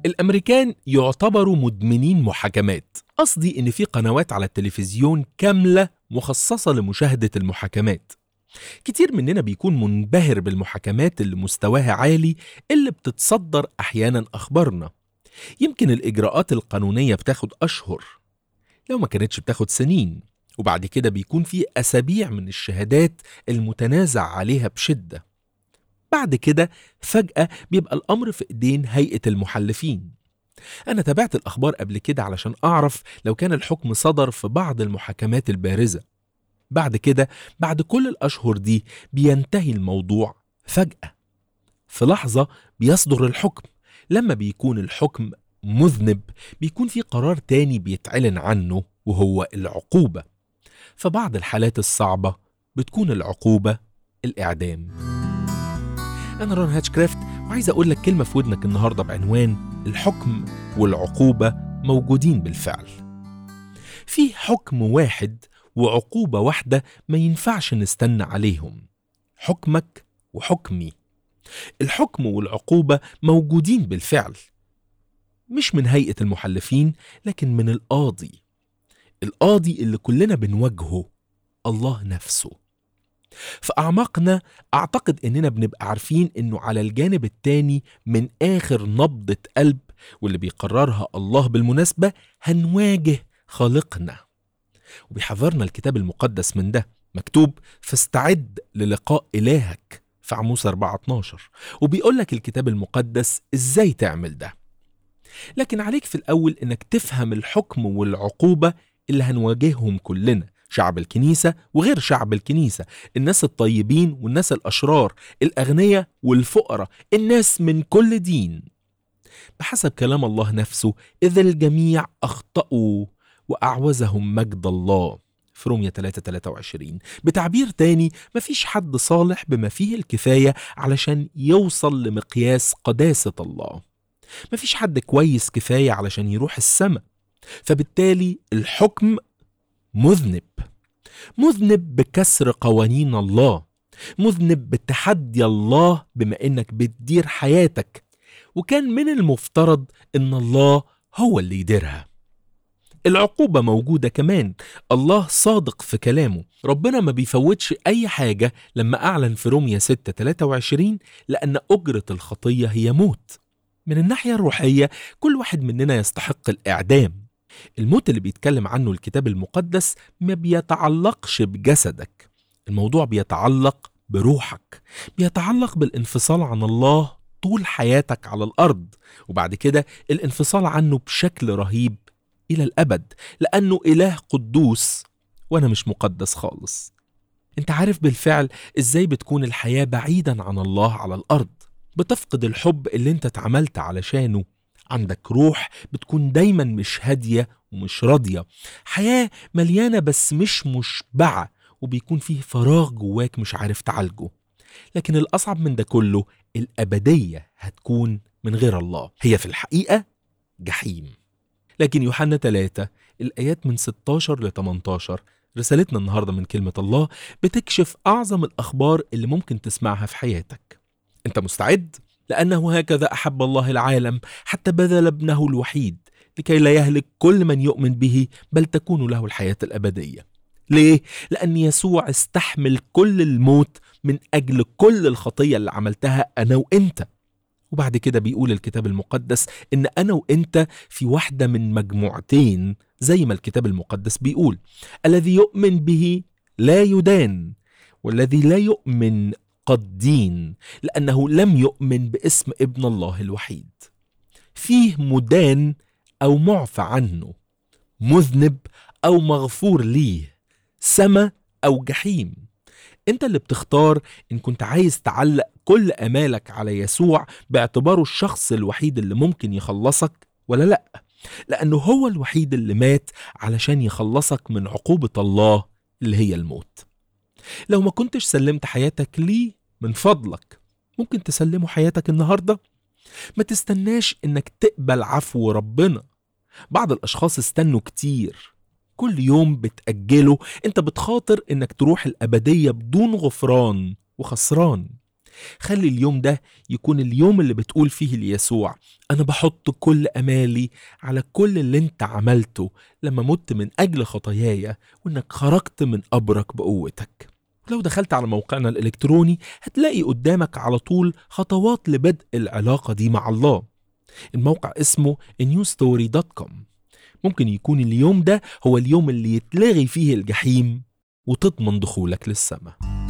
الأمريكان يعتبروا مدمنين محاكمات قصدي إن في قنوات على التلفزيون كاملة مخصصة لمشاهدة المحاكمات كتير مننا بيكون منبهر بالمحاكمات اللي مستواها عالي اللي بتتصدر أحيانا أخبارنا يمكن الإجراءات القانونية بتاخد أشهر لو ما كانتش بتاخد سنين وبعد كده بيكون في أسابيع من الشهادات المتنازع عليها بشدة بعد كده فجأة بيبقى الأمر في إيدين هيئة المحلفين أنا تابعت الأخبار قبل كده علشان أعرف لو كان الحكم صدر في بعض المحاكمات البارزة بعد كده بعد كل الأشهر دي بينتهي الموضوع فجأة في لحظة بيصدر الحكم لما بيكون الحكم مذنب بيكون في قرار تاني بيتعلن عنه وهو العقوبة فبعض الحالات الصعبة بتكون العقوبة الإعدام أنا رون هاتشكرافت وعايز أقول لك كلمة في ودنك النهاردة بعنوان الحكم والعقوبة موجودين بالفعل في حكم واحد وعقوبة واحدة ما ينفعش نستنى عليهم حكمك وحكمي الحكم والعقوبة موجودين بالفعل مش من هيئة المحلفين لكن من القاضي القاضي اللي كلنا بنواجهه الله نفسه في أعماقنا أعتقد إننا بنبقى عارفين إنه على الجانب التاني من آخر نبضة قلب واللي بيقررها الله بالمناسبة هنواجه خالقنا وبيحذرنا الكتاب المقدس من ده مكتوب فاستعد للقاء إلهك في عموس 4 12 وبيقول لك الكتاب المقدس إزاي تعمل ده لكن عليك في الأول إنك تفهم الحكم والعقوبة اللي هنواجههم كلنا شعب الكنيسة وغير شعب الكنيسة الناس الطيبين والناس الأشرار الأغنياء والفقراء الناس من كل دين بحسب كلام الله نفسه إذا الجميع أخطأوا وأعوزهم مجد الله في رومية 3 23 بتعبير تاني مفيش حد صالح بما فيه الكفاية علشان يوصل لمقياس قداسة الله مفيش حد كويس كفاية علشان يروح السماء فبالتالي الحكم مذنب مذنب بكسر قوانين الله مذنب بتحدي الله بما انك بتدير حياتك وكان من المفترض ان الله هو اللي يديرها العقوبة موجودة كمان الله صادق في كلامه ربنا ما بيفوتش أي حاجة لما أعلن في رومية 6 23 لأن أجرة الخطية هي موت من الناحية الروحية كل واحد مننا يستحق الإعدام الموت اللي بيتكلم عنه الكتاب المقدس ما بيتعلقش بجسدك الموضوع بيتعلق بروحك بيتعلق بالانفصال عن الله طول حياتك على الأرض وبعد كده الانفصال عنه بشكل رهيب إلى الأبد لأنه إله قدوس وأنا مش مقدس خالص أنت عارف بالفعل إزاي بتكون الحياة بعيدا عن الله على الأرض بتفقد الحب اللي انت اتعملت علشانه عندك روح بتكون دايما مش هادية ومش راضية حياة مليانة بس مش مشبعة وبيكون فيه فراغ جواك مش عارف تعالجه لكن الأصعب من ده كله الأبدية هتكون من غير الله هي في الحقيقة جحيم لكن يوحنا 3 الآيات من 16 ل 18 رسالتنا النهاردة من كلمة الله بتكشف أعظم الأخبار اللي ممكن تسمعها في حياتك أنت مستعد؟ لأنه هكذا أحب الله العالم حتى بذل ابنه الوحيد لكي لا يهلك كل من يؤمن به بل تكون له الحياة الأبدية ليه؟ لأن يسوع استحمل كل الموت من أجل كل الخطية اللي عملتها أنا وإنت وبعد كده بيقول الكتاب المقدس إن أنا وإنت في واحدة من مجموعتين زي ما الكتاب المقدس بيقول الذي يؤمن به لا يدان والذي لا يؤمن قد دين لأنه لم يؤمن باسم ابن الله الوحيد فيه مدان أو معفى عنه مذنب أو مغفور ليه سما أو جحيم انت اللي بتختار ان كنت عايز تعلق كل امالك على يسوع باعتباره الشخص الوحيد اللي ممكن يخلصك ولا لا لانه هو الوحيد اللي مات علشان يخلصك من عقوبة الله اللي هي الموت لو ما كنتش سلمت حياتك ليه من فضلك ممكن تسلمه حياتك النهاردة ما تستناش انك تقبل عفو ربنا بعض الاشخاص استنوا كتير كل يوم بتأجله انت بتخاطر انك تروح الأبدية بدون غفران وخسران خلي اليوم ده يكون اليوم اللي بتقول فيه ليسوع أنا بحط كل أمالي على كل اللي أنت عملته لما مت من أجل خطاياي وإنك خرجت من قبرك بقوتك لو دخلت على موقعنا الإلكتروني هتلاقي قدامك على طول خطوات لبدء العلاقة دي مع الله الموقع اسمه newstory.com ممكن يكون اليوم ده هو اليوم اللي يتلغي فيه الجحيم وتضمن دخولك للسماء